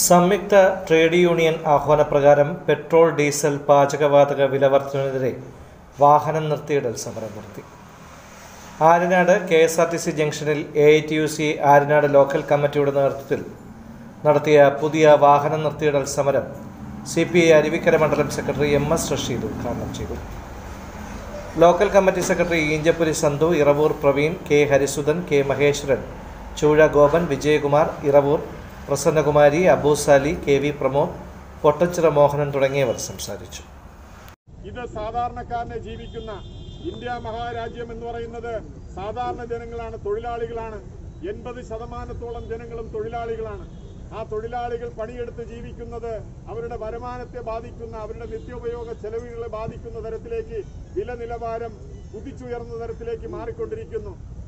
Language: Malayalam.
സംയുക്ത ട്രേഡ് യൂണിയൻ ആഹ്വാനപ്രകാരം പെട്രോൾ ഡീസൽ പാചകവാതക വില വർധനവിനെതിരെ വാഹനം നിർത്തിയിടൽ സമരം നിർത്തി Aryanad K S R T C ജംഗ്ഷനിൽ A I T U C Aryanad local കമ്മിറ്റിയുടെ നേതൃത്വത്തിൽ നടത്തിയ പുതിയ വാഹനം നിർത്തിയിടൽ സമരം സി പി ഐ അരുവിക്കര മണ്ഡലം സെക്രട്ടറി എം എസ് റഷീദ് ഉദ്ഘാടനം ചെയ്തു local committee secretary Eenchapuri Sandhu Iravoor Praveen K Harisudhan K Maheswaran Choozha Gopan Vijayakumar Iravoor Prasannakumari Abusali K V Pramod Pottachira Mohanan തുടങ്ങിയവർ സംസാരിച്ചു ഇത് സാധാരണക്കാരനെ ജീവിക്കുന്ന ഇന്ത്യ മഹാരാജ്യം എന്ന് പറയുന്നത് സാധാരണ ജനങ്ങളാണ് തൊഴിലാളികളാണ് എൺപത് ശതമാനത്തോളം ജനങ്ങളും തൊഴിലാളികളാണ് ആ തൊഴിലാളികൾ പണിയെടുത്ത് ജീവിക്കുന്നത് അവരുടെ വരുമാനത്തെ ബാധിക്കുന്ന അവരുടെ നിത്യോപയോഗ ചെലവുകളെ ബാധിക്കുന്ന തരത്തിലേക്ക് വില നിലവാരം കുതിച്ചുയർന്ന തരത്തിലേക്ക് മാറിക്കൊണ്ടിരിക്കുന്നു